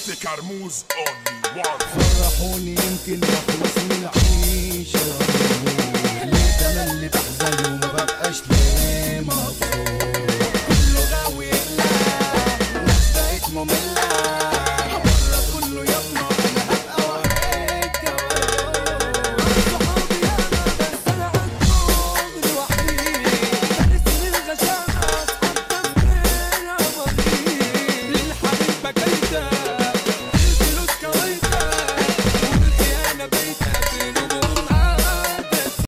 كرموز اونلي وان فرحوني يمكن يخلص من العيشة ليه تملي بحزن وما ببقاش ليه